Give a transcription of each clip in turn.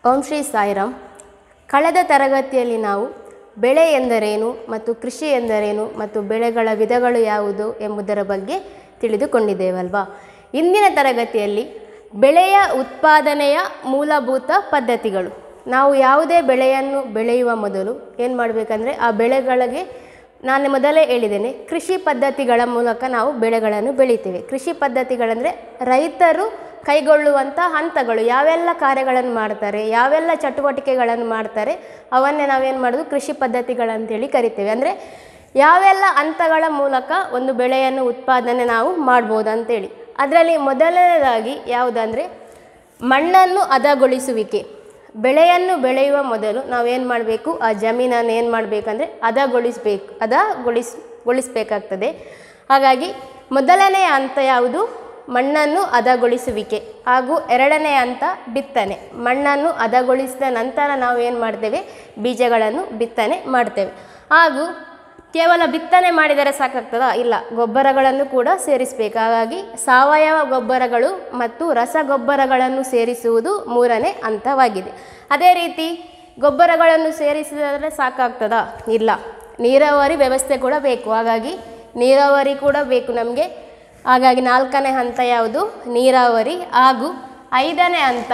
ಓಂ ಶ್ರೀ ಸಾಯಿರಾಮ್ ಕಳೆದ ತರಗತಿಯಲ್ಲಿ ನಾವು ಬೆಳೆ ಎಂದರೇನು ಮತ್ತು ಕೃಷಿ ಎಂದರೇನು ಮತ್ತು ಬೆಳೆಗಳ ವಿಧಗಳು ಯಾವುದು ಎಂಬುದರ ಬಗ್ಗೆ ತಿಳಿದುಕೊಂಡಿದ್ದೇವಲ್ವಾ ಇಂದಿನ ತರಗತಿಯಲ್ಲಿ ಬೆಳೆಯ ಉತ್ಪಾದನೆಯ ಮೂಲಭೂತ ಪದ್ಧತಿಗಳು ನಾವು ಯಾವುದೇ ಬೆಳೆಯನ್ನು ಬೆಳೆಯುವ ಮೊದಲು ಏನು ಮಾಡಬೇಕಂದ್ರೆ ಆ ಬೆಳೆಗಳಿಗೆ ನಾನು ಮೊದಲೇ ಹೇಳಿದ್ದೇನೆ ಕೃಷಿ ಪದ್ಧತಿಗಳ ಮೂಲಕ ನಾವು ಬೆಳೆಗಳನ್ನು ಬೆಳಿತೇವೆ ಕೃಷಿ ಪದ್ಧತಿಗಳಂದರೆ ರೈತರು ಕೈಗೊಳ್ಳುವಂಥ ಹಂತಗಳು ಯಾವೆಲ್ಲ ಕಾರ್ಯಗಳನ್ನು ಮಾಡ್ತಾರೆ ಯಾವೆಲ್ಲ ಚಟುವಟಿಕೆಗಳನ್ನು ಮಾಡ್ತಾರೆ ಅವನ್ನೇ ನಾವೇನು ಮಾಡೋದು ಕೃಷಿ ಪದ್ಧತಿಗಳಂತೇಳಿ ಕರಿತೇವೆ ಅಂದರೆ ಯಾವೆಲ್ಲ ಹಂತಗಳ ಮೂಲಕ ಒಂದು ಬೆಳೆಯನ್ನು ಉತ್ಪಾದನೆ ನಾವು ಮಾಡ್ಬೋದು ಅಂತೇಳಿ ಅದರಲ್ಲಿ ಮೊದಲನೇದಾಗಿ ಯಾವುದಂದರೆ ಮಣ್ಣನ್ನು ಹದಗೊಳಿಸುವಿಕೆ ಬೆಳೆಯನ್ನು ಬೆಳೆಯುವ ಮೊದಲು ನಾವೇನು ಮಾಡಬೇಕು ಆ ಜಮೀನನ್ನು ಏನು ಮಾಡಬೇಕಂದ್ರೆ ಹದಗೊಳಿಸ್ಬೇಕು ಹದಗೊಳಿಸ್ ಗೊಳಿಸಬೇಕಾಗ್ತದೆ ಹಾಗಾಗಿ ಮೊದಲನೇ ಹಂತ ಯಾವುದು ಮಣ್ಣನ್ನು ಹದಗೊಳಿಸುವಿಕೆ ಹಾಗೂ ಎರಡನೇ ಹಂತ ಬಿತ್ತನೆ ಮಣ್ಣನ್ನು ಹದಗೊಳಿಸಿದ ನಂತರ ನಾವು ಏನು ಮಾಡ್ತೇವೆ ಬೀಜಗಳನ್ನು ಬಿತ್ತನೆ ಮಾಡ್ತೇವೆ ಹಾಗೂ ಕೇವಲ ಬಿತ್ತನೆ ಮಾಡಿದರೆ ಸಾಕಾಗ್ತದಾ ಇಲ್ಲ ಗೊಬ್ಬರಗಳನ್ನು ಕೂಡ ಸೇರಿಸಬೇಕು ಹಾಗಾಗಿ ಸಾವಯವ ಗೊಬ್ಬರಗಳು ಮತ್ತು ರಸಗೊಬ್ಬರಗಳನ್ನು ಸೇರಿಸುವುದು ಮೂರನೇ ಹಂತವಾಗಿದೆ ಅದೇ ರೀತಿ ಗೊಬ್ಬರಗಳನ್ನು ಸೇರಿಸಿದರೆ ಸಾಕಾಗ್ತದಾ ಇಲ್ಲ ನೀರಾವರಿ ವ್ಯವಸ್ಥೆ ಕೂಡ ಬೇಕು ಹಾಗಾಗಿ ನೀರಾವರಿ ಕೂಡ ಬೇಕು ನಮಗೆ ಹಾಗಾಗಿ ನಾಲ್ಕನೇ ಹಂತ ಯಾವುದು ನೀರಾವರಿ ಹಾಗೂ ಐದನೇ ಹಂತ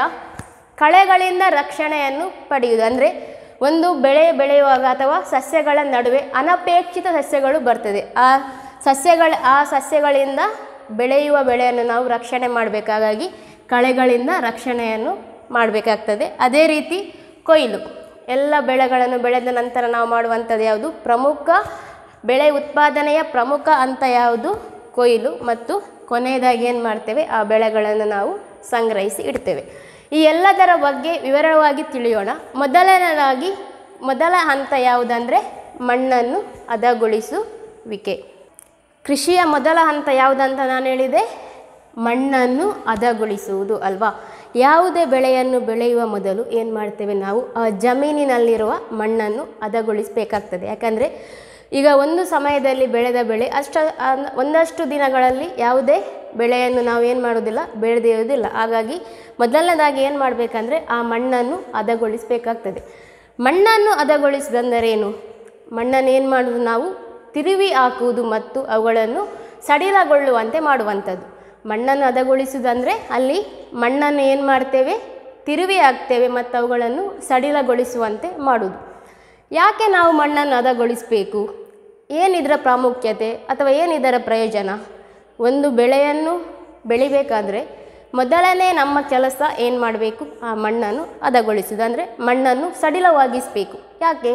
ಕಳೆಗಳಿಂದ ರಕ್ಷಣೆಯನ್ನು ಪಡೆಯುವುದು ಅಂದರೆ ಒಂದು ಬೆಳೆ ಬೆಳೆಯುವಾಗ ಅಥವಾ ಸಸ್ಯಗಳ ನಡುವೆ ಅನಪೇಕ್ಷಿತ ಸಸ್ಯಗಳು ಬರ್ತದೆ ಆ ಸಸ್ಯಗಳ ಆ ಸಸ್ಯಗಳಿಂದ ಬೆಳೆಯುವ ಬೆಳೆಯನ್ನು ನಾವು ರಕ್ಷಣೆ ಮಾಡಬೇಕಾಗಾಗಿ ಕಳೆಗಳಿಂದ ರಕ್ಷಣೆಯನ್ನು ಮಾಡಬೇಕಾಗ್ತದೆ ಅದೇ ರೀತಿ ಕೊಯ್ಲು ಎಲ್ಲ ಬೆಳೆಗಳನ್ನು ಬೆಳೆದ ನಂತರ ನಾವು ಮಾಡುವಂಥದ್ದು ಯಾವುದು ಪ್ರಮುಖ ಬೆಳೆ ಉತ್ಪಾದನೆಯ ಪ್ರಮುಖ ಹಂತ ಯಾವುದು ಕೊಯ್ಲು ಮತ್ತು ಕೊನೆಯದಾಗಿ ಏನು ಮಾಡ್ತೇವೆ ಆ ಬೆಳೆಗಳನ್ನು ನಾವು ಸಂಗ್ರಹಿಸಿ ಇಡ್ತೇವೆ ಈ ಎಲ್ಲದರ ಬಗ್ಗೆ ವಿವರವಾಗಿ ತಿಳಿಯೋಣ ಮೊದಲನೇದಾಗಿ ಮೊದಲ ಹಂತ ಯಾವುದಂದರೆ ಮಣ್ಣನ್ನು ಹದಗೊಳಿಸುವಿಕೆ ಕೃಷಿಯ ಮೊದಲ ಹಂತ ಯಾವುದಂತ ನಾನು ಹೇಳಿದೆ ಮಣ್ಣನ್ನು ಹದಗೊಳಿಸುವುದು ಅಲ್ವಾ ಯಾವುದೇ ಬೆಳೆಯನ್ನು ಬೆಳೆಯುವ ಮೊದಲು ಏನು ಮಾಡ್ತೇವೆ ನಾವು ಆ ಜಮೀನಿನಲ್ಲಿರುವ ಮಣ್ಣನ್ನು ಹದಗೊಳಿಸಬೇಕಾಗ್ತದೆ ಯಾಕಂದರೆ ಈಗ ಒಂದು ಸಮಯದಲ್ಲಿ ಬೆಳೆದ ಬೆಳೆ ಅಷ್ಟ ಅನ್- ಒಂದಷ್ಟು ದಿನಗಳಲ್ಲಿ ಯಾವುದೇ ಬೆಳೆಯನ್ನು ನಾವು ಏನು ಮಾಡೋದಿಲ್ಲ ಬೆಳೆದಿರೋದಿಲ್ಲ ಹಾಗಾಗಿ ಮೊದಲನೇದಾಗಿ ಏನು ಮಾಡಬೇಕಂದ್ರೆ ಆ ಮಣ್ಣನ್ನು ಹದಗೊಳಿಸಬೇಕಾಗ್ತದೆ ಮಣ್ಣನ್ನು ಹದಗೊಳಿಸಿದಂದರೇನು ಮಣ್ಣನ್ನು ಏನು ಮಾಡೋದು ನಾವು ತಿರುವಿ ಹಾಕುವುದು ಮತ್ತು ಅವುಗಳನ್ನು ಸಡಿಲಗೊಳ್ಳುವಂತೆ ಮಾಡುವಂಥದ್ದು ಮಣ್ಣನ್ನು ಹದಗೊಳಿಸುವುದಂದರೆ ಅಲ್ಲಿ ಮಣ್ಣನ್ನು ಏನು ಮಾಡ್ತೇವೆ ತಿರುವಿ ಹಾಕ್ತೇವೆ ಮತ್ತು ಅವುಗಳನ್ನು ಸಡಿಲಗೊಳಿಸುವಂತೆ ಮಾಡುವುದು ಯಾಕೆ ನಾವು ಮಣ್ಣನ್ನು ಹದಗೊಳಿಸಬೇಕು ಏನಿದರ ಪ್ರಾಮುಖ್ಯತೆ ಅಥವಾ ಏನಿದರ ಪ್ರಯೋಜನ ಒಂದು ಬೆಳೆಯನ್ನು ಬೆಳಿಬೇಕಾದ್ರೆ ಮೊದಲನೇ ನಮ್ಮ ಕೆಲಸ ಏನು ಮಾಡಬೇಕು ಆ ಮಣ್ಣನ್ನು ಹದಗೊಳಿಸುವುದು ಅಂದರೆ ಮಣ್ಣನ್ನು ಸಡಿಲವಾಗಿಸಬೇಕು ಯಾಕೆ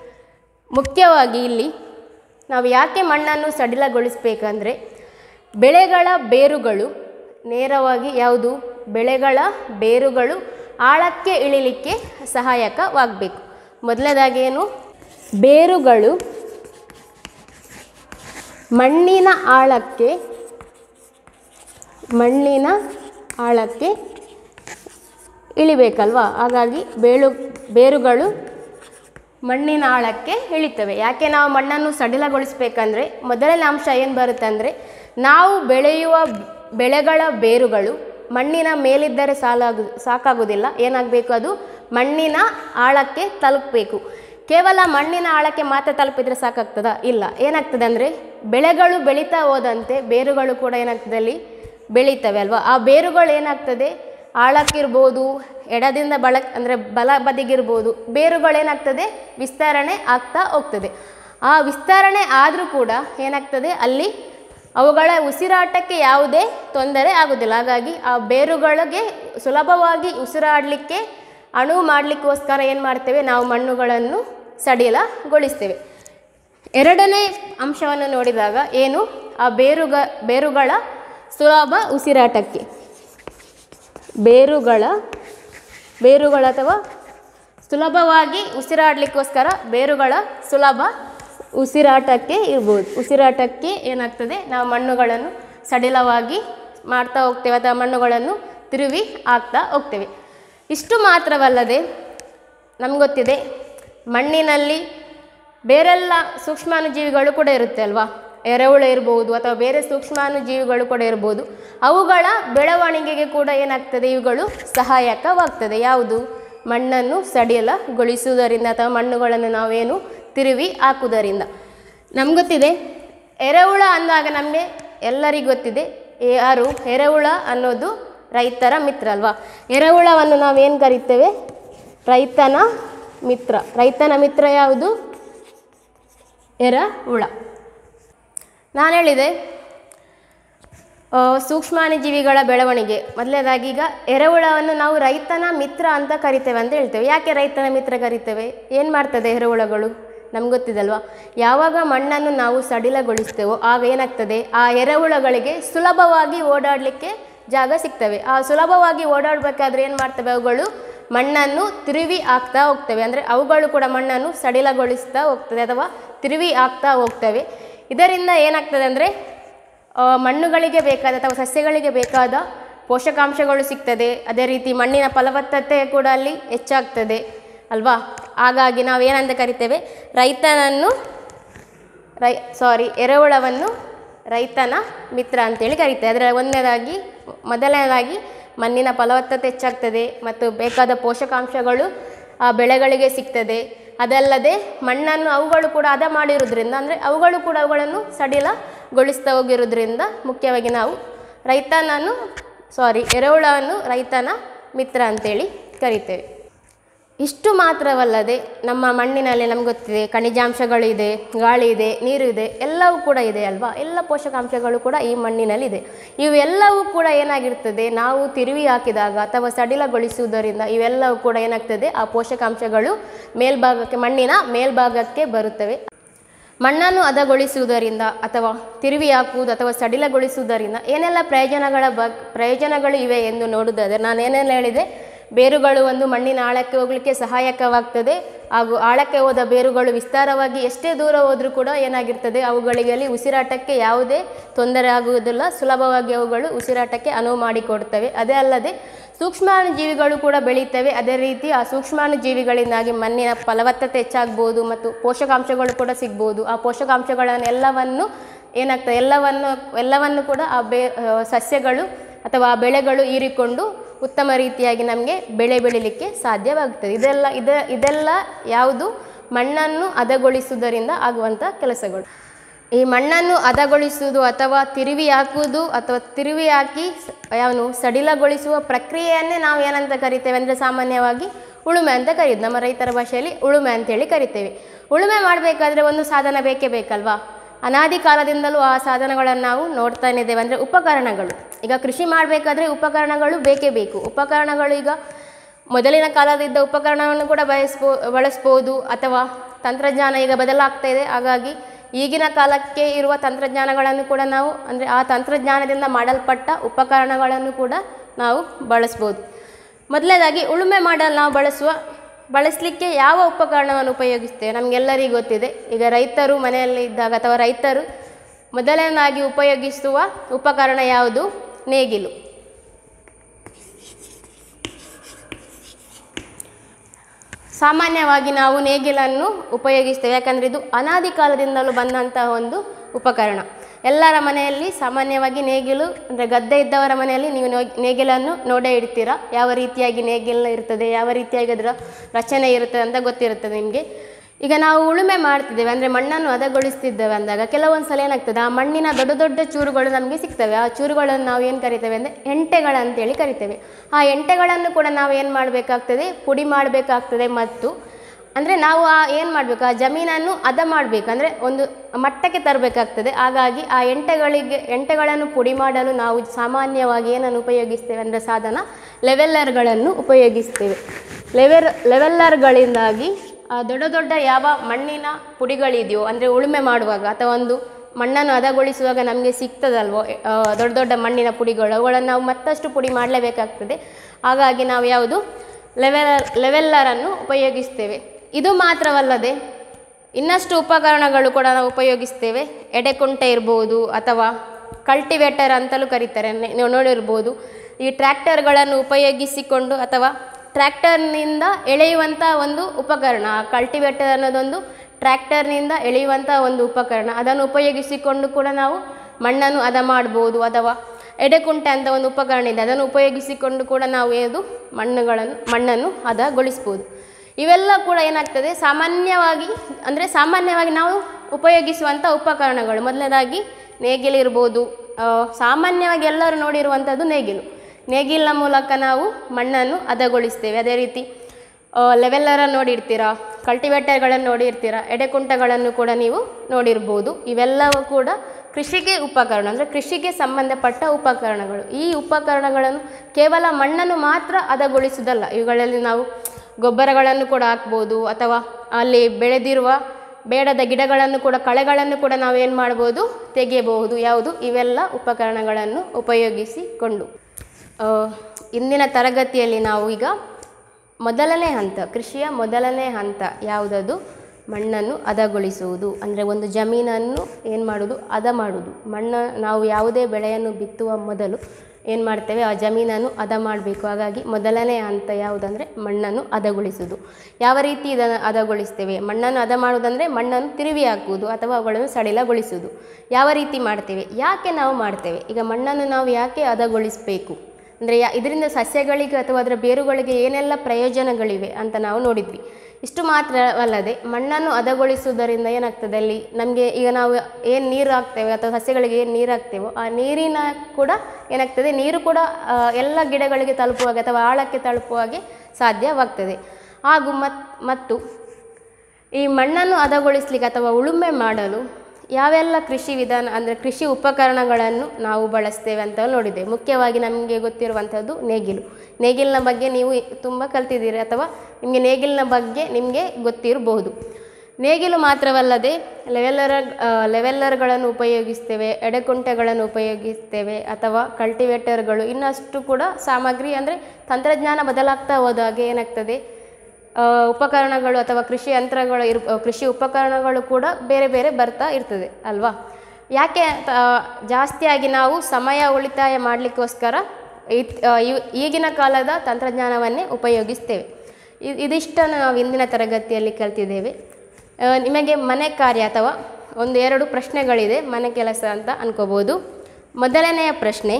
ಮುಖ್ಯವಾಗಿ ಇಲ್ಲಿ ನಾವು ಯಾಕೆ ಮಣ್ಣನ್ನು ಸಡಿಲಗೊಳಿಸಬೇಕಂದ್ರೆ ಬೆಳೆಗಳ ಬೇರುಗಳು ನೇರವಾಗಿ ಯಾವುದು ಬೆಳೆಗಳ ಬೇರುಗಳು ಆಳಕ್ಕೆ ಇಳಿಲಿಕ್ಕೆ ಸಹಾಯಕವಾಗಬೇಕು ಮೊದಲನೇದಾಗಿ ಏನು ಬೇರುಗಳು ಮಣ್ಣಿನ ಆಳಕ್ಕೆ ಮಣ್ಣಿನ ಆಳಕ್ಕೆ ಇಳಿಬೇಕಲ್ವಾ ಹಾಗಾಗಿ ಬೇಳು ಬೇರುಗಳು ಮಣ್ಣಿನ ಆಳಕ್ಕೆ ಇಳಿತವೆ ಯಾಕೆ ನಾವು ಮಣ್ಣನ್ನು ಸಡಿಲಗೊಳಿಸಬೇಕಂದ್ರೆ ಮೊದಲನೇ ಅಂಶ ಏನು ಬರುತ್ತೆ ಅಂದರೆ ನಾವು ಬೆಳೆಯುವ ಬೆಳೆಗಳ ಬೇರುಗಳು ಮಣ್ಣಿನ ಮೇಲಿದ್ದರೆ ಸಾಲಾಗು ಸಾಕಾಗುವುದಿಲ್ಲ ಏನಾಗಬೇಕು ಅದು ಮಣ್ಣಿನ ಆಳಕ್ಕೆ ತಲುಪಬೇಕು ಕೇವಲ ಮಣ್ಣಿನ ಆಳಕ್ಕೆ ಮಾತ್ರ ತಲುಪಿದರೆ ಸಾಕಾಗ್ತದಾ ಇಲ್ಲ ಏನಾಗ್ತದೆ ಅಂದರೆ ಬೆಳೆಗಳು ಬೆಳೀತಾ ಹೋದಂತೆ ಬೇರುಗಳು ಕೂಡ ಏನಾಗ್ತದೆ ಅಲ್ಲಿ ಬೆಳೀತವೆ ಅಲ್ವಾ ಆ ಬೇರುಗಳು ಏನಾಗ್ತದೆ ಆಳಕ್ಕಿರ್ಬೋದು ಎಡದಿಂದ ಬಲ ಅಂದರೆ ಬಲ ಬದಿಗಿರ್ಬೋದು ಬೇರುಗಳೇನಾಗ್ತದೆ ವಿಸ್ತರಣೆ ಆಗ್ತಾ ಹೋಗ್ತದೆ ಆ ವಿಸ್ತರಣೆ ಆದರೂ ಕೂಡ ಏನಾಗ್ತದೆ ಅಲ್ಲಿ ಅವುಗಳ ಉಸಿರಾಟಕ್ಕೆ ಯಾವುದೇ ತೊಂದರೆ ಆಗೋದಿಲ್ಲ ಹಾಗಾಗಿ ಆ ಬೇರುಗಳಿಗೆ ಸುಲಭವಾಗಿ ಉಸಿರಾಡಲಿಕ್ಕೆ ಅಣು ಮಾಡಲಿಕ್ಕೋಸ್ಕರ ಏನು ಮಾಡ್ತೇವೆ ನಾವು ಮಣ್ಣುಗಳನ್ನು ಸಡಿಲಗೊಳಿಸ್ತೇವೆ ಎರಡನೇ ಅಂಶವನ್ನು ನೋಡಿದಾಗ ಏನು ಆ ಬೇರುಗ ಬೇರುಗಳ ಸುಲಭ ಉಸಿರಾಟಕ್ಕೆ ಬೇರುಗಳ ಬೇರುಗಳ ಅಥವಾ ಸುಲಭವಾಗಿ ಉಸಿರಾಡಲಿಕ್ಕೋಸ್ಕರ ಬೇರುಗಳ ಸುಲಭ ಉಸಿರಾಟಕ್ಕೆ ಇರ್ಬೋದು ಉಸಿರಾಟಕ್ಕೆ ಏನಾಗ್ತದೆ ನಾವು ಮಣ್ಣುಗಳನ್ನು ಸಡಿಲವಾಗಿ ಮಾಡ್ತಾ ಹೋಗ್ತೇವೆ ಅಥವಾ ಮಣ್ಣುಗಳನ್ನು ತಿರುವಿ ಹಾಕ್ತಾ ಹೋಗ್ತೇವೆ ಇಷ್ಟು ಮಾತ್ರವಲ್ಲದೆ ನಮ್ಗೆ ಗೊತ್ತಿದೆ ಮಣ್ಣಿನಲ್ಲಿ ಬೇರೆಲ್ಲ ಸೂಕ್ಷ್ಮಾಣುಜೀವಿಗಳು ಕೂಡ ಇರುತ್ತೆ ಅಲ್ವಾ ಎರೆಹುಳು ಇರ್ಬೋದು ಅಥವಾ ಬೇರೆ ಸೂಕ್ಷ್ಮಾಣುಜೀವಿಗಳು ಕೂಡ ಇರ್ಬೋದು ಅವುಗಳ ಬೆಳವಣಿಗೆಗೆ ಕೂಡ ಏನಾಗ್ತದೆ ಇವುಗಳು ಸಹಾಯಕವಾಗ್ತದೆ ಯಾವುದು ಮಣ್ಣನ್ನು ಸಡಿಲಗೊಳಿಸುವುದರಿಂದ ಅಥವಾ ಮಣ್ಣುಗಳನ್ನು ನಾವೇನು ತಿರುವಿ ಹಾಕುವುದರಿಂದ ನಮ್ಗೆ ಗೊತ್ತಿದೆ ಎರೆಹುಳ ಅಂದಾಗ ನಮಗೆ ಎಲ್ಲರಿಗೂ ಗೊತ್ತಿದೆ ಯಾರು ಎರೆಹುಳ ಅನ್ನೋದು ರೈತರ ಮಿತ್ರ ಅಲ್ವಾ ಎರೆಹುಳವನ್ನು ನಾವೇನು ಕರಿತೇವೆ ರೈತನ ಮಿತ್ರ ರೈತನ ಮಿತ್ರ ಯಾವುದು ಎರೆಹುಳ ನಾನು ಹೇಳಿದೆ ಆ, ಸೂಕ್ಷ್ಮಾಣುಜೀವಿಗಳ ಬೆಳವಣಿಗೆ ಮೊದಲನೇದಾಗಿ ಈಗ ಎರೆಹುಳವನ್ನು ನಾವು ರೈತನ ಮಿತ್ರ ಅಂತ ಕರಿತೇವೆ ಅಂತ ಹೇಳ್ತೇವೆ ಯಾಕೆ ರೈತನ ಮಿತ್ರ ಕರಿತೇವೆ ಏನು ಮಾಡ್ತದೆ ಎರೆಹುಳಗಳು ನಮ್ಗೆ ಗೊತ್ತಿದಲ್ವಾ ಯಾವಾಗ ಮಣ್ಣನ್ನು ನಾವು ಸಡಿಲಗೊಳಿಸ್ತೇವೋ ಆಗ ಏನಾಗ್ತದೆ ಆ ಎರೆಹುಳಗಳಿಗೆ ಸುಲಭವಾಗಿ ಓಡಾಡಲಿಕ್ಕೆ ಜಾಗ ಸಿಗ್ತವೆ ಆ ಸುಲಭವಾಗಿ ಓಡಾಡಬೇಕಾದ್ರೆ ಏನು ಮಾಡ್ತವೆ ಅವುಗಳು ಮಣ್ಣನ್ನು ತಿರುವಿ ಹಾಕ್ತಾ ಹೋಗ್ತವೆ ಅಂದರೆ ಅವುಗಳು ಕೂಡ ಮಣ್ಣನ್ನು ಸಡಿಲಗೊಳಿಸ್ತಾ ಹೋಗ್ತದೆ ಅಥವಾ ತಿರುವಿ ಹಾಕ್ತಾ ಹೋಗ್ತವೆ ಇದರಿಂದ ಏನಾಗ್ತದೆ ಅಂದರೆ ಆ, ಮಣ್ಣುಗಳಿಗೆ ಬೇಕಾದ ಅಥವಾ ಸಸ್ಯಗಳಿಗೆ ಬೇಕಾದ ಪೋಷಕಾಂಶಗಳು ಸಿಗ್ತದೆ ಅದೇ ರೀತಿ ಮಣ್ಣಿನ ಫಲವತ್ತತೆ ಕೂಡ ಅಲ್ಲಿ ಹೆಚ್ಚಾಗ್ತದೆ ಅಲ್ವಾ ಹಾಗಾಗಿ ನಾವು ಏನಂತ ಕರಿತೇವೆ ರೈತನನ್ನು ರೈ ಸಾರಿ ಎರೆಹುಳವನ್ನು ರೈತನ ಮಿತ್ರ ಅಂತೇಳಿ ಕರಿತೇವೆ ಅದರ ಒಂದನೇದಾಗಿ ಮೊದಲನೇದಾಗಿ ಮಣ್ಣಿನ ಫಲವತ್ತತೆ ಹೆಚ್ಚಾಗ್ತದೆ ಮತ್ತು ಬೇಕಾದ ಪೋಷಕಾಂಶಗಳು ಆ ಬೆಳೆಗಳಿಗೆ ಸಿಗ್ತದೆ ಅದಲ್ಲದೆ ಮಣ್ಣನ್ನು ಅವುಗಳು ಕೂಡ ಹದ ಮಾಡಿರೋದ್ರಿಂದ ಅಂದರೆ ಅವುಗಳು ಕೂಡ ಅವುಗಳನ್ನು ಸಡಿಲಗೊಳಿಸ್ತಾ ಹೋಗಿರೋದ್ರಿಂದ ಮುಖ್ಯವಾಗಿ ನಾವು ರೈತನನ್ನು ಸಾರಿ ಎರೆಹುಳವನ್ನು ರೈತನ ಮಿತ್ರ ಅಂತೇಳಿ ಕರಿತೇವೆ ಇಷ್ಟು ಮಾತ್ರವಲ್ಲದೆ ನಮ್ಮ ಮಣ್ಣಿನಲ್ಲಿ ನಮ್ಗೆ ಗೊತ್ತಿದೆ ಖನಿಜಾಂಶಗಳು ಇದೆ ಗಾಳಿ ಇದೆ ನೀರು ಇದೆ ಎಲ್ಲವೂ ಕೂಡ ಇದೆ ಅಲ್ವಾ ಎಲ್ಲ ಪೋಷಕಾಂಶಗಳು ಕೂಡ ಈ ಮಣ್ಣಿನಲ್ಲಿ ಇದೆ ಇವೆಲ್ಲವೂ ಕೂಡ ಏನಾಗಿರ್ತದೆ ನಾವು ತಿರುವಿ ಹಾಕಿದಾಗ ಅಥವಾ ಸಡಿಲಗೊಳಿಸುವುದರಿಂದ ಇವೆಲ್ಲವೂ ಕೂಡ ಏನಾಗ್ತದೆ ಆ ಪೋಷಕಾಂಶಗಳು ಮೇಲ್ಭಾಗಕ್ಕೆ ಮಣ್ಣಿನ ಮೇಲ್ಭಾಗಕ್ಕೆ ಬರುತ್ತವೆ ಮಣ್ಣನ್ನು ಹದಗೊಳಿಸುವುದರಿಂದ ಅಥವಾ ತಿರುವಿ ಹಾಕುವುದು ಅಥವಾ ಸಡಿಲಗೊಳಿಸುವುದರಿಂದ ಏನೆಲ್ಲ ಪ್ರಯೋಜನಗಳ ಬಗ್ ಪ್ರಯೋಜನಗಳು ಇವೆ ಎಂದು ನೋಡುವುದಾದರೆ ನಾನು ಏನೆಲ್ಲ ಹೇಳಿದೆ ಬೇರುಗಳು ಒಂದು ಮಣ್ಣಿನ ಆಳಕ್ಕೆ ಹೋಗಲಿಕ್ಕೆ ಸಹಾಯಕವಾಗ್ತದೆ ಹಾಗೂ ಆಳಕ್ಕೆ ಹೋದ ಬೇರುಗಳು ವಿಸ್ತಾರವಾಗಿ ಎಷ್ಟೇ ದೂರ ಹೋದರೂ ಕೂಡ ಏನಾಗಿರ್ತದೆ ಅವುಗಳಿಗೆ ಅಲ್ಲಿ ಉಸಿರಾಟಕ್ಕೆ ಯಾವುದೇ ತೊಂದರೆ ಆಗುವುದಿಲ್ಲ ಸುಲಭವಾಗಿ ಅವುಗಳು ಉಸಿರಾಟಕ್ಕೆ ಅನುವು ಮಾಡಿಕೊಡ್ತವೆ ಅದೇ ಅಲ್ಲದೆ ಸೂಕ್ಷ್ಮಾಣುಜೀವಿಗಳು ಕೂಡ ಬೆಳೀತವೆ ಅದೇ ರೀತಿ ಆ ಸೂಕ್ಷ್ಮಾಣುಜೀವಿಗಳಿಂದಾಗಿ ಮಣ್ಣಿನ ಫಲವತ್ತತೆ ಹೆಚ್ಚಾಗ್ಬೋದು ಮತ್ತು ಪೋಷಕಾಂಶಗಳು ಕೂಡ ಸಿಗ್ಬೋದು ಆ ಪೋಷಕಾಂಶಗಳನ್ನೆಲ್ಲವನ್ನು ಏನಾಗ್ತದೆ ಎಲ್ಲವನ್ನು ಎಲ್ಲವನ್ನು ಕೂಡ ಆ ಬೇ ಆ, ಸಸ್ಯಗಳು ಅಥವಾ ಆ ಬೆಳೆಗಳು ಹೀರಿಕೊಂಡು ಉತ್ತಮ ರೀತಿಯಾಗಿ ನಮಗೆ ಬೆಳೆ ಬೆಳಿಲಿಕ್ಕೆ ಸಾಧ್ಯವಾಗ್ತದೆ ಇದೆಲ್ಲ ಇದ ಇದೆಲ್ಲ ಯಾವುದು ಮಣ್ಣನ್ನು ಹದಗೊಳಿಸುವುದರಿಂದ ಆಗುವಂಥ ಕೆಲಸಗಳು ಈ ಮಣ್ಣನ್ನು ಹದಗೊಳಿಸುವುದು ಅಥವಾ ತಿರುವಿ ಹಾಕುವುದು ಅಥವಾ ತಿರುವಿ ಹಾಕಿ ಸ- ಯಾವನು ಸಡಿಲಗೊಳಿಸುವ ಪ್ರಕ್ರಿಯೆಯನ್ನೇ ನಾವು ಏನಂತ ಕರಿತೇವೆ ಅಂದರೆ ಸಾಮಾನ್ಯವಾಗಿ ಉಳುಮೆ ಅಂತ ಕರೀದು ನಮ್ಮ ರೈತರ ಭಾಷೆಯಲ್ಲಿ ಉಳುಮೆ ಅಂತೇಳಿ ಕರಿತೇವೆ ಉಳುಮೆ ಮಾಡಬೇಕಾದ್ರೆ ಒಂದು ಸಾಧನ ಬೇಕೇ ಬೇಕಲ್ವಾ ಅನಾದಿ ಕಾಲದಿಂದಲೂ ಆ ಸಾಧನಗಳನ್ನು ನಾವು ನೋಡ್ತಾನೆ ಇದ್ದೇವೆ ಅಂದರೆ ಉಪಕರಣಗಳು ಈಗ ಕೃಷಿ ಮಾಡಬೇಕಾದ್ರೆ ಉಪಕರಣಗಳು ಬೇಕೇ ಬೇಕು ಉಪಕರಣಗಳು ಈಗ ಮೊದಲಿನ ಕಾಲದಿದ್ದ ಉಪಕರಣವನ್ನು ಕೂಡ ಬಳಸ್ಬೋ ಬಳಸ್ಬೋದು ಅಥವಾ ತಂತ್ರಜ್ಞಾನ ಈಗ ಬದಲಾಗ್ತಾ ಇದೆ ಹಾಗಾಗಿ ಈಗಿನ ಕಾಲಕ್ಕೆ ಇರುವ ತಂತ್ರಜ್ಞಾನಗಳನ್ನು ಕೂಡ ನಾವು ಅಂದರೆ ಆ ತಂತ್ರಜ್ಞಾನದಿಂದ ಮಾಡಲ್ಪಟ್ಟ ಉಪಕರಣಗಳನ್ನು ಕೂಡ ನಾವು ಬಳಸ್ಬೋದು ಮೊದಲನೇದಾಗಿ ಉಳುಮೆ ಮಾಡಲು ನಾವು ಬಳಸುವ ಬಳಸಲಿಕ್ಕೆ ಯಾವ ಉಪಕರಣವನ್ನು ಉಪಯೋಗಿಸ್ತೇವೆ ನಮಗೆಲ್ಲರಿಗೂ ಗೊತ್ತಿದೆ ಈಗ ರೈತರು ಮನೆಯಲ್ಲಿ ಇದ್ದಾಗ ಅಥವಾ ರೈತರು ಮೊದಲನೇದಾಗಿ ಉಪಯೋಗಿಸುವ ಉಪಕರಣ ಯಾವುದು ನೇಗಿಲು ಸಾಮಾನ್ಯವಾಗಿ ನಾವು ನೇಗಿಲನ್ನು ಉಪಯೋಗಿಸ್ತೇವೆ ಯಾಕಂದರೆ ಇದು ಅನಾದಿ ಕಾಲದಿಂದಲೂ ಬಂದಂತಹ ಒಂದು ಉಪಕರಣ ಎಲ್ಲರ ಮನೆಯಲ್ಲಿ ಸಾಮಾನ್ಯವಾಗಿ ನೇಗಿಲು ಅಂದರೆ ಗದ್ದೆ ಇದ್ದವರ ಮನೆಯಲ್ಲಿ ನೀವು ನೋ- ನೇಗಿಲನ್ನು ನೋಡೇ ಇಡ್ತೀರಾ ಯಾವ ರೀತಿಯಾಗಿ ನೇಗಿಲು ಇರ್ತದೆ ಯಾವ ರೀತಿಯಾಗಿ ಅದರ ರಚನೆ ಇರುತ್ತದೆ ಅಂತ ಗೊತ್ತಿರುತ್ತದೆ ನಿಮಗೆ ಈಗ ನಾವು ಉಳುಮೆ ಮಾಡ್ತಿದ್ದೇವೆ ಅಂದರೆ ಮಣ್ಣನ್ನು ಹದಗೊಳಿಸ್ತಿದ್ದೇವೆ ಅಂದಾಗ ಕೆಲವೊಂದು ಸಲ ಏನಾಗ್ತದೆ ಆ ಮಣ್ಣಿನ ದೊಡ್ಡ ದೊಡ್ಡ ಚೂರುಗಳು ನಮಗೆ ಸಿಗ್ತವೆ ಆ ಚೂರುಗಳನ್ನು ನಾವು ಏನು ಕರಿತೇವೆ ಅಂದರೆ ಎಂಟೆಗಳಂತೇಳಿ ಕರಿತೇವೆ ಆ ಎಂಟೆಗಳನ್ನು ಕೂಡ ನಾವು ಏನು ಮಾಡಬೇಕಾಗ್ತದೆ ಪುಡಿ ಮಾಡಬೇಕಾಗ್ತದೆ ಮತ್ತು ಅಂದರೆ ನಾವು ಆ ಏನು ಮಾಡಬೇಕು ಆ ಜಮೀನನ್ನು ಹದ ಮಾಡಬೇಕು ಅಂದರೆ ಒಂದು ಮಟ್ಟಕ್ಕೆ ತರಬೇಕಾಗ್ತದೆ ಹಾಗಾಗಿ ಆ ಎಂಟೆಗಳಿಗೆ ಎಂಟೆಗಳನ್ನು ಪುಡಿ ಮಾಡಲು ನಾವು ಸಾಮಾನ್ಯವಾಗಿ ಏನನ್ನು ಉಪಯೋಗಿಸ್ತೇವೆ ಅಂದರೆ ಸಾಧನ ಲೆವೆಲ್ಲರ್ಗಳನ್ನು ಉಪಯೋಗಿಸ್ತೇವೆ ಲೆವೆರ್ ಲೆವೆಲ್ಲರ್ಗಳಿಂದಾಗಿ ಆ ದೊಡ್ಡ ದೊಡ್ಡ ಯಾವ ಮಣ್ಣಿನ ಪುಡಿಗಳಿದೆಯೋ ಅಂದರೆ ಉಳುಮೆ ಮಾಡುವಾಗ ಅಥವಾ ಒಂದು ಮಣ್ಣನ್ನು ಹದಗೊಳಿಸುವಾಗ ನಮಗೆ ಸಿಗ್ತದಲ್ವೋ ಆ, ದೊಡ್ಡ ದೊಡ್ಡ ಮಣ್ಣಿನ ಪುಡಿಗಳು ಅವುಗಳನ್ನು ನಾವು ಮತ್ತಷ್ಟು ಪುಡಿ ಮಾಡಲೇಬೇಕಾಗ್ತದೆ ಹಾಗಾಗಿ ನಾವು ಯಾವುದು ಲೆವೆಲರ್ ಲೆವೆಲ್ಲರನ್ನು ಉಪಯೋಗಿಸ್ತೇವೆ ಇದು ಮಾತ್ರವಲ್ಲದೆ ಇನ್ನಷ್ಟು ಉಪಕರಣಗಳು ಕೂಡ ನಾವು ಉಪಯೋಗಿಸ್ತೇವೆ ಎಡೆಕುಂಟೆ ಇರ್ಬೋದು ಅಥವಾ ಕಲ್ಟಿವೇಟರ್ ಅಂತಲೂ ಕರೀತಾರೆ ನೆ- ನೀವು ನೋಡಿರ್ಬೋದು ಈ ಟ್ರ್ಯಾಕ್ಟರ್ಗಳನ್ನು ಉಪಯೋಗಿಸಿಕೊಂಡು ಅಥವಾ ಟ್ರ್ಯಾಕ್ಟರ್ನಿಂದ ಎಳೆಯುವಂಥ ಒಂದು ಉಪಕರಣ ಕಲ್ಟಿವೇಟರ್ ಅನ್ನೋದೊಂದು ಟ್ರ್ಯಾಕ್ಟರ್ನಿಂದ ಎಳೆಯುವಂಥ ಒಂದು ಉಪಕರಣ ಅದನ್ನು ಉಪಯೋಗಿಸಿಕೊಂಡು ಕೂಡ ನಾವು ಮಣ್ಣನ್ನು ಹದ ಮಾಡ್ಬೋದು ಅಥವಾ ಎಡೆಕುಂಟೆ ಅಂತ ಒಂದು ಉಪಕರಣ ಇದೆ ಅದನ್ನು ಉಪಯೋಗಿಸಿಕೊಂಡು ಕೂಡ ನಾವು ಏನು ಮಣ್ಣುಗಳನ್ನು ಮಣ್ಣನ್ನು ಹದಗೊಳಿಸ್ಬೋದು ಇವೆಲ್ಲ ಕೂಡ ಏನಾಗ್ತದೆ ಸಾಮಾನ್ಯವಾಗಿ ಅಂದರೆ ಸಾಮಾನ್ಯವಾಗಿ ನಾವು ಉಪಯೋಗಿಸುವಂಥ ಉಪಕರಣಗಳು ಮೊದಲನೇದಾಗಿ ನೇಗಿಲಿರ್ಬೋದು ಆ, ಸಾಮಾನ್ಯವಾಗಿ ಎಲ್ಲರೂ ನೋಡಿರುವಂಥದ್ದು ನೇಗಿಲು ನೇಗಿಲಿನ ಮೂಲಕ ನಾವು ಮಣ್ಣನ್ನು ಹದಗೊಳಿಸ್ತೇವೆ ಅದೇ ರೀತಿ ಲೆವೆಲ್ಲರ ನೋಡಿರ್ತೀರಾ ಕಲ್ಟಿವೇಟರ್ಗಳನ್ನು ನೋಡಿರ್ತೀರಾ ಎಡೆಕುಂಟಗಳನ್ನು ಕೂಡ ನೀವು ನೋಡಿರ್ಬೋದು ಇವೆಲ್ಲವೂ ಕೂಡ ಕೃಷಿಗೆ ಉಪಕರಣ ಅಂದರೆ ಕೃಷಿಗೆ ಸಂಬಂಧಪಟ್ಟ ಉಪಕರಣಗಳು ಈ ಉಪಕರಣಗಳನ್ನು ಕೇವಲ ಮಣ್ಣನ್ನು ಮಾತ್ರ ಹದಗೊಳಿಸುವುದಲ್ಲ ಇವುಗಳಲ್ಲಿ ನಾವು ಗೊಬ್ಬರಗಳನ್ನು ಕೂಡ ಹಾಕ್ಬೋದು ಅಥವಾ ಅಲ್ಲಿ ಬೆಳೆದಿರುವ ಬೇಡದ ಗಿಡಗಳನ್ನು ಕೂಡ ಕಳೆಗಳನ್ನು ಕೂಡ ನಾವು ಏನು ಮಾಡ್ಬೋದು ತೆಗೆಯಬಹುದು ಯಾವುದು ಇವೆಲ್ಲ ಉಪಕರಣಗಳನ್ನು ಉಪಯೋಗಿಸಿಕೊಂಡು ಆ, ಇಂದಿನ ತರಗತಿಯಲ್ಲಿ ನಾವು ಈಗ ಮೊದಲನೇ ಹಂತ ಕೃಷಿಯ ಮೊದಲನೇ ಹಂತ ಯಾವುದದು ಮಣ್ಣನ್ನು ಹದಗೊಳಿಸುವುದು ಅಂದರೆ ಒಂದು ಜಮೀನನ್ನು ಏನು ಮಾಡೋದು ಹದ ಮಾಡುವುದು ಮಣ್ಣು ನಾವು ಯಾವುದೇ ಬೆಳೆಯನ್ನು ಬಿತ್ತುವ ಮೊದಲು ಏನು ಮಾಡ್ತೇವೆ ಆ ಜಮೀನನ್ನು ಹದ ಮಾಡಬೇಕು ಹಾಗಾಗಿ ಮೊದಲನೇ ಹಂತ ಯಾವುದಂದರೆ ಮಣ್ಣನ್ನು ಹದಗೊಳಿಸುವುದು ಯಾವ ರೀತಿ ಇದನ್ನು ಹದಗೊಳಿಸ್ತೇವೆ ಮಣ್ಣನ್ನು ಹದ ಮಾಡುವುದಂದರೆ ಮಣ್ಣನ್ನು ತಿರುವಿ ಹಾಕುವುದು ಅಥವಾ ಅವುಗಳನ್ನು ಸಡಿಲಗೊಳಿಸುವುದು ಯಾವ ರೀತಿ ಮಾಡ್ತೇವೆ ಯಾಕೆ ನಾವು ಮಾಡ್ತೇವೆ ಈಗ ಮಣ್ಣನ್ನು ನಾವು ಯಾಕೆ ಹದಗೊಳಿಸಬೇಕು ಅಂದರೆ ಯಾ ಇದರಿಂದ ಸಸ್ಯಗಳಿಗೆ ಅಥವಾ ಅದರ ಬೇರುಗಳಿಗೆ ಏನೆಲ್ಲ ಪ್ರಯೋಜನಗಳಿವೆ ಅಂತ ನಾವು ನೋಡಿದ್ವಿ ಇಷ್ಟು ಮಾತ್ರವಲ್ಲದೆ ಮಣ್ಣನ್ನು ಹದಗೊಳಿಸುವುದರಿಂದ ಏನಾಗ್ತದೆ ಅಲ್ಲಿ ನಮಗೆ ಈಗ ನಾವು ಏನು ನೀರು ಹಾಕ್ತೇವೆ ಅಥವಾ ಸಸ್ಯಗಳಿಗೆ ಏನು ನೀರು ಹಾಕ್ತೇವೋ ಆ ನೀರಿನ ಕೂಡ ಏನಾಗ್ತದೆ ನೀರು ಕೂಡ ಆ, ಎಲ್ಲ ಗಿಡಗಳಿಗೆ ತಲುಪುವಾಗೆ ಅಥವಾ ಆಳಕ್ಕೆ ತಲುಪುವಾಗೆ ಸಾಧ್ಯವಾಗ್ತದೆ ಹಾಗೂ ಮತ್ ಮತ್ತು ಈ ಮಣ್ಣನ್ನು ಹದಗೊಳಿಸ್ಲಿಕ್ಕೆ ಅಥವಾ ಉಳುಮೆ ಮಾಡಲು ಯಾವೆಲ್ಲ ಕೃಷಿ ವಿಧಾನ ಅಂದರೆ ಕೃಷಿ ಉಪಕರಣಗಳನ್ನು ನಾವು ಬಳಸ್ತೇವೆ ಅಂತ ನೋಡಿದ್ದೇವೆ ಮುಖ್ಯವಾಗಿ ನಮಗೆ ಗೊತ್ತಿರುವಂಥದ್ದು ನೇಗಿಲು ನೇಗಿಲಿನ ಬಗ್ಗೆ ನೀವು ತುಂಬ ಕಲ್ತಿದ್ದೀರಿ ಅಥವಾ ನಿಮಗೆ ನೇಗಿಲಿನ ಬಗ್ಗೆ ನಿಮಗೆ ಗೊತ್ತಿರಬಹುದು ನೇಗಿಲು ಮಾತ್ರವಲ್ಲದೆ ಲೆವೆಲ್ಲರ ಆ, ಲೆವೆಲ್ಲರ್ಗಳನ್ನು ಉಪಯೋಗಿಸ್ತೇವೆ ಎಡೆಕುಂಟೆಗಳನ್ನು ಉಪಯೋಗಿಸ್ತೇವೆ ಅಥವಾ ಕಲ್ಟಿವೇಟರ್ಗಳು ಇನ್ನಷ್ಟು ಕೂಡ ಸಾಮಗ್ರಿ ಅಂದರೆ ತಂತ್ರಜ್ಞಾನ ಬದಲಾಗ್ತಾ ಹೋದಾಗೆ ಏನಾಗ್ತದೆ ಆ, ಉಪಕರಣಗಳು ಅಥವಾ ಕೃಷಿ ಯಂತ್ರಗಳು ಇರ್ ಆ, ಕೃಷಿ ಉಪಕರಣಗಳು ಕೂಡ ಬೇರೆ ಬೇರೆ ಬರ್ತಾ ಇರ್ತದೆ ಅಲ್ವಾ ಯಾಕೆ ಆ, ಜಾಸ್ತಿಯಾಗಿ ನಾವು ಸಮಯ ಉಳಿತಾಯ ಮಾಡಲಿಕ್ಕೋಸ್ಕರ ಇತ್- ಆ, ಇವ್- ಈಗಿನ ಕಾಲದ ತಂತ್ರಜ್ಞಾನವನ್ನೇ ಉಪಯೋಗಿಸ್ತೇವೆ ಇ- ಇದಿಷ್ಟನ್ನು ನಾವು ಇಂದಿನ ತರಗತಿಯಲ್ಲಿ ಕಲ್ತಿದ್ದೇವೆ ಆ, ನಿಮಗೆ ಮನೆ ಕಾರ್ಯ ಅಥವಾ ಒಂದು ಎರಡು ಪ್ರಶ್ನೆಗಳಿದೆ ಮನೆ ಕೆಲಸ ಅಂತ ಅನ್ಕೋಬೋದು ಮೊದಲನೆಯ ಪ್ರಶ್ನೆ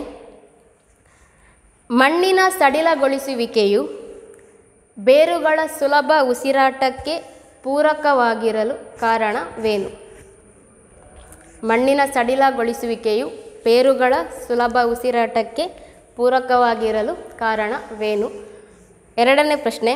ಮಣ್ಣಿನ ಸಡಿಲಗೊಳಿಸುವಿಕೆಯು ಬೇರುಗಳ ಸುಲಭ ಉಸಿರಾಟಕ್ಕೆ ಪೂರಕವಾಗಿರಲು ಕಾರಣವೇನು ಮಣ್ಣಿನ ಸಡಿಲಗೊಳಿಸುವಿಕೆಯು ಬೇರುಗಳ ಸುಲಭ ಉಸಿರಾಟಕ್ಕೆ ಪೂರಕವಾಗಿರಲು ಕಾರಣವೇನು ಎರಡನೇ ಪ್ರಶ್ನೆ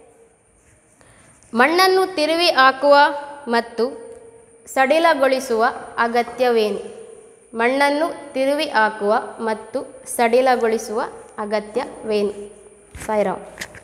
ಮಣ್ಣನ್ನು ತಿರುವಿ ಹಾಕುವ ಮತ್ತು ಸಡಿಲಗೊಳಿಸುವ ಅಗತ್ಯವೇನು ಮಣ್ಣನ್ನು ತಿರುವಿ ಹಾಕುವ ಮತ್ತು ಸಡಿಲಗೊಳಿಸುವ ಅಗತ್ಯವೇನು ಸಾಯಿರಾಮ್